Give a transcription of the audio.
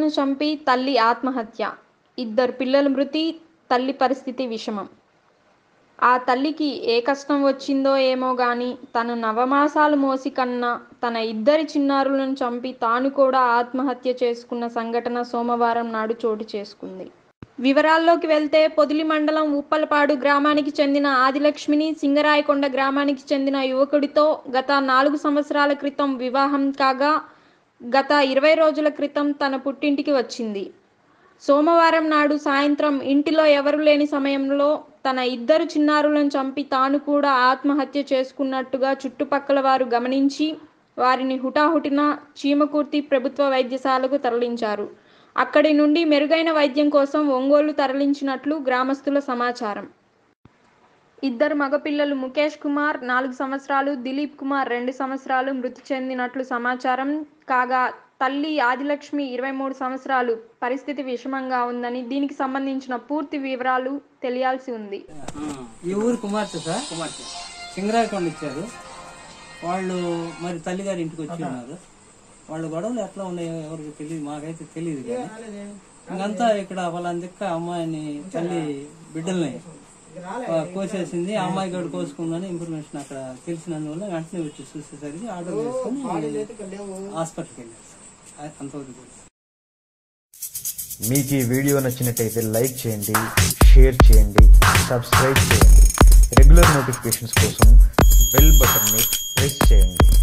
చిన్నారులను చంపి తల్లి ఆత్మహత్య ఇద్దరు పిల్లల మృతి తల్లి పరిస్థితి విషమం ఆ తల్లికి ఏ కష్టం వచ్చిందో ఏమో గాని తను నవమాసాలు మోసి కన్న తన ఇద్దరి చిన్నారులను చంపి తాను కూడా ఆత్మహత్య చేసుకున్న సంఘటన సోమవారం నాడు చోటు చేసుకుంది వివరాల్లోకి వెళ్తే పొదిలి మండలం ఉప్పలపాడు గ్రామానికి చెందిన ఆదిలక్ష్మిని సింగరాయకొండ గ్రామానికి చెందిన యువకుడితో గత నాలుగు సంవత్సరాల క్రితం వివాహం కాగా గత ఇరవై రోజుల క్రితం తన పుట్టింటికి వచ్చింది సోమవారం నాడు సాయంత్రం ఇంటిలో ఎవరు లేని సమయంలో తన ఇద్దరు చిన్నారులను చంపి తాను కూడా ఆత్మహత్య చేసుకున్నట్టుగా చుట్టుపక్కల వారు గమనించి వారిని హుటాహుటిన చీమకుర్తి ప్రభుత్వ వైద్యశాలకు తరలించారు అక్కడి నుండి మెరుగైన వైద్యం కోసం ఒంగోలు తరలించినట్లు గ్రామస్తుల సమాచారం ఇద్దరు మగపిల్లలు ముఖేష్ కుమార్ నాలుగు సంవత్సరాలు దిలీప్ కుమార్ రెండు సంవత్సరాలు మృతి చెందినట్లు సమాచారం కాగా తల్లి ఆదిలక్ష్మి ఇరవై మూడు సంవత్సరాలు పరిస్థితి విషమంగా ఉందని దీనికి సంబంధించిన పూర్తి వివరాలు తెలియాల్సి ఉంది ఈ ఊరు కుమార్తె సార్ కుమార్తె సింగరాయకొండ ఇచ్చారు వాళ్ళు మరి తల్లిగారి ఇంటికి వచ్చి ఉన్నారు వాళ్ళ గొడవలు ఎట్లా ఉన్నాయో ఎవరికి తెలియదు మాకైతే తెలియదు కానీ ఇంకంతా ఇక్కడ వాళ్ళ దిక్క అమ్మాయిని తల్లి బిడ్డల్ని ఆ, కోసేసింది ఆ అమ్మాయి గడు కోసుకుందని ఇన్ఫర్మేషన్ అక్కడ తెలిసినందువల్ల వెంటనే వచ్చి చూసేసరికి ఆర్డర్ చేసుకుని హాస్పిటల్కి వెళ్ళారు సార్ అంతవరకు తెలుసు. మీకు ఈ వీడియో నచ్చినట్టయితే లైక్ చేయండి షేర్ చేయండి సబ్స్క్రైబ్ చేయండి రెగ్యులర్ నోటిఫికేషన్స్ కోసం బెల్ బటన్ని ప్రెస్ చేయండి